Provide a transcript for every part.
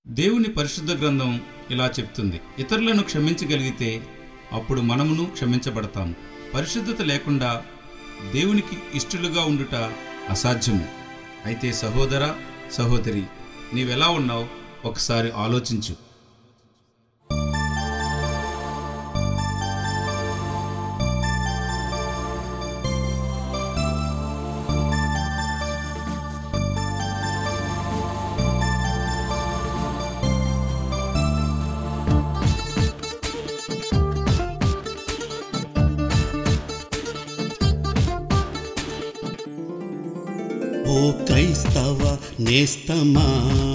దేవుని పరిశుద్ధ గ్రంథం ఇలా చెప్తుంది ఇతరులను క్షమించగలిగితే అప్పుడు మనమును క్షమించబడతాము పరిశుద్ధత లేకుండా దేవునికి ఇష్టలుగా ఉండుట అసాధ్యము అయితే సహోదర సహోదరి నీవెలా ఉన్నావు ఒకసారి ఆలోచించు ఓ క్రైస్తవ నేస్తమా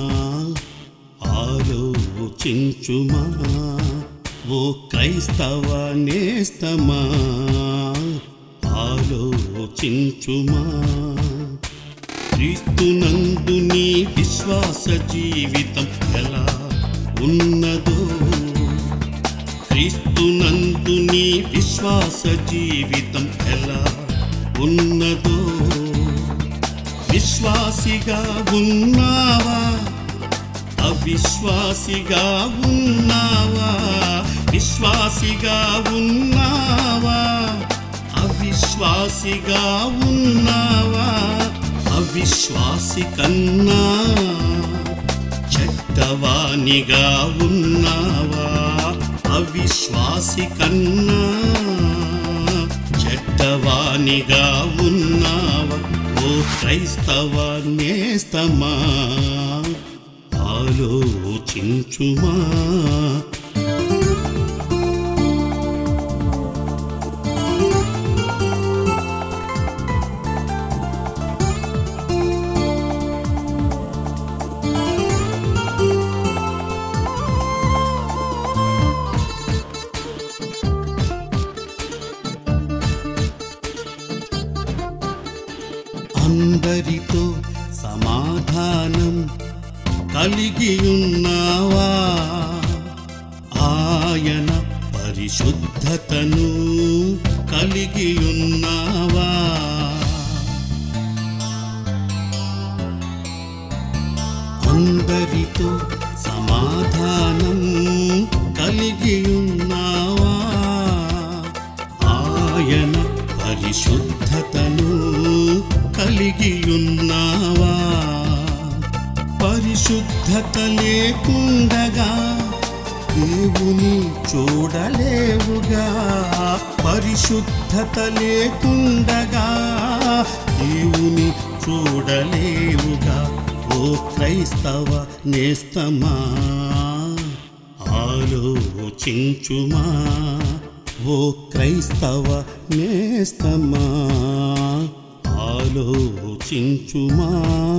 ఆలోచించుమా ఓ క్రైస్తవ నేస్తమా ఆలోచించుమా క్రీస్తునందు నీ విశ్వాస జీవితం ఎలా ఉన్నదో క్రీస్తునందు నీ విశ్వాస జీవితం ఎలా ఉన్నదో విశ్వాసిగా ఉన్నావా అవిశ్వాసిగా ఉన్నావా విశ్వాసిగా ఉన్నావా అవిశ్వాసిగా ఉన్నావా అవిశ్వాసి కన్నా చెడ్డవానిగా ఉన్నావా అవిశ్వాసి కన్నా చెడ్డవానిగా ఉన్నావా ఓ క్రైస్తవ నేస్తమా ఆలోచించుమా అందరితో సమాధానం కలిగి ఉన్నావా ఆయన పరిశుద్ధతను కలిగి ఉన్నావా అందరితో సమాధానం కలిగి ఉన్నావా ఆయన పరిశుద్ధతను కలిగి ఉన్నావా పరిశుద్ధత లేకుండగా దేవుని చూడలేవుగా పరిశుద్ధత లేకుండగా దేవుని చూడలేవుగా ఓ క్రైస్తవ నేస్తమా ఆలోచించుమా ఓ క్రైస్తవ నేస్తమా ఆలోచించుమా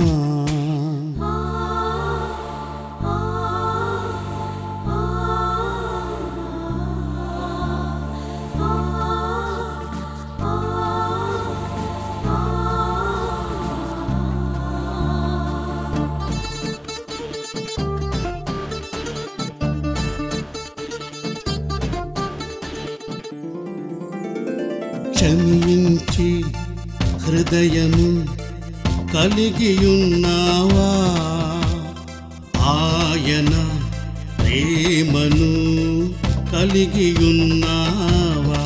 క్షమించి హృదయము కలిగియున్నావా ఆయన ప్రేమను కలిగియున్నావా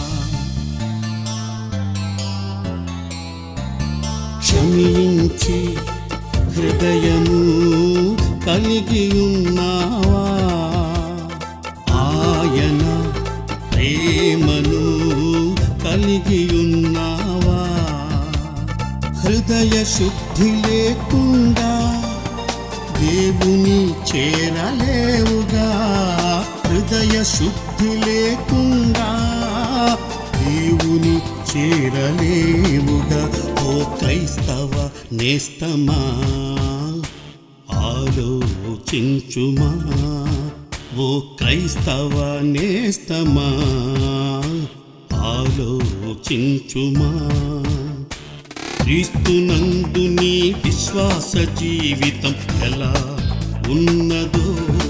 క్షమించి హృదయము కలిగియున్నావా ఆయన ప్రేమను కలిగియున్నావా హృదయ శుద్ధి లేకుండా దేవుని చేరలేవుగా హృదయ శుద్ధి లేకుండా దేవుని చేరలేవుగా ఓ క్రైస్తవ నేస్తమా ఆలోచించుమా ఓ క్రైస్తవ నేస్తమా ఆలోచించుమా క్రీస్తునందు నీ విశ్వాస జీవితం ఎలా ఉన్నదో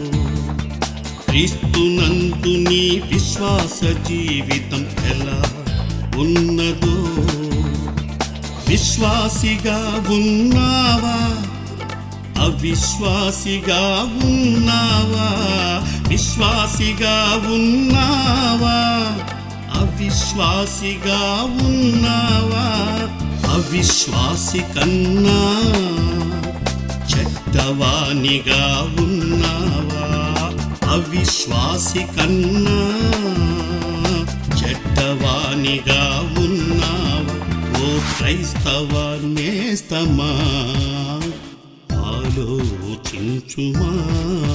క్రీస్తునందు నీ విశ్వాస జీవితం ఎలా ఉన్నదో విశ్వాసిగా ఉన్నావా అవిశ్వాసిగా ఉన్నావా విశ్వాసిగా ఉన్నావా అవిశ్వాసిగా ఉన్నావా అవిశ్వాసి కన్నా చెడ్డవానిగా ఉన్నావా అవిశ్వాసి కన్నా చెడ్డవానిగా ఉన్నావా ఓ క్రైస్తవ నేస్తమా ఆలోచించుమా